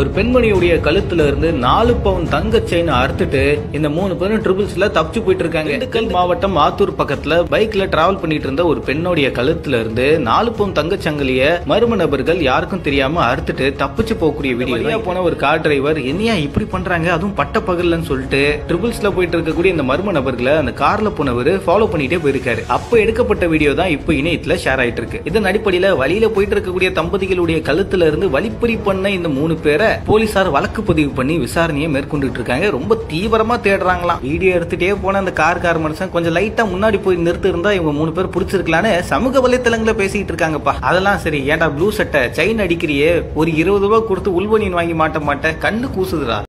ஒரு பெண்மணியுடைய கழுத்துல இருந்து நாலு பவுன் தங்க செயின் அறுத்துட்டு இந்த மூணு பேரும் ட்ரிபிள்ஸ்ல தப்பிச்சு போயிட்டு இருக்காங்க திண்டுக்கல் மாவட்டம் ஆத்தூர் பக்கத்துல பைக்ல டிராவல் பண்ணிட்டு இருந்த ஒரு பெண்ணுடைய கழுத்துல இருந்து நாலு பவுன் தங்கச் சங்கிலிய மர்ம நபர்கள் யாருக்கும் தெரியாம அறுத்துட்டு தப்பிச்சு போகக்கூடிய வீடியோ போன ஒரு கார் டிரைவர் என்னையா இப்படி பண்றாங்க அதுவும் பட்ட பகல்லன்னு சொல்லிட்டு ட்ரிபிள்ஸ்ல போயிட்டு இருக்கக்கூடிய இந்த மர்ம நபர்களை அந்த கார்ல போனவர் ஃபாலோ பண்ணிட்டே போயிருக்காரு அப்ப எடுக்கப்பட்ட வீடியோ தான் இப்போ இணையத்துல ஷேர் ஆயிட்டு இருக்கு இதன் அடிப்படையில வழியில போயிட்டு இருக்கக்கூடிய தம்பதிகளுடைய கழுத்துல இருந்து வழிப்பறி பண்ண இந்த மூணு பேரை போலீசார் வழக்கு பதிவு பண்ணி விசாரணையை மேற்கொண்டுட்டு இருக்காங்க ரொம்ப தீவிரமா தேடுறாங்களாம் வீடியோ எடுத்துட்டே போன அந்த கார் கார் மனுஷன் கொஞ்சம் லைட்டா முன்னாடி போய் நிறுத்தி இருந்தா இவங்க மூணு பேர் பிடிச்சிருக்கலான்னு சமூக வலைத்தளங்களை பேசிட்டு இருக்காங்கப்பா அதெல்லாம் சரி ஏன்டா ப்ளூ சட்டை செயின் அடிக்கிறியே ஒரு இருபது ரூபாய் கொடுத்து உள்வனியன் வாங்கி மாட்ட மாட்டேன் கண்ணு கூசுதுடா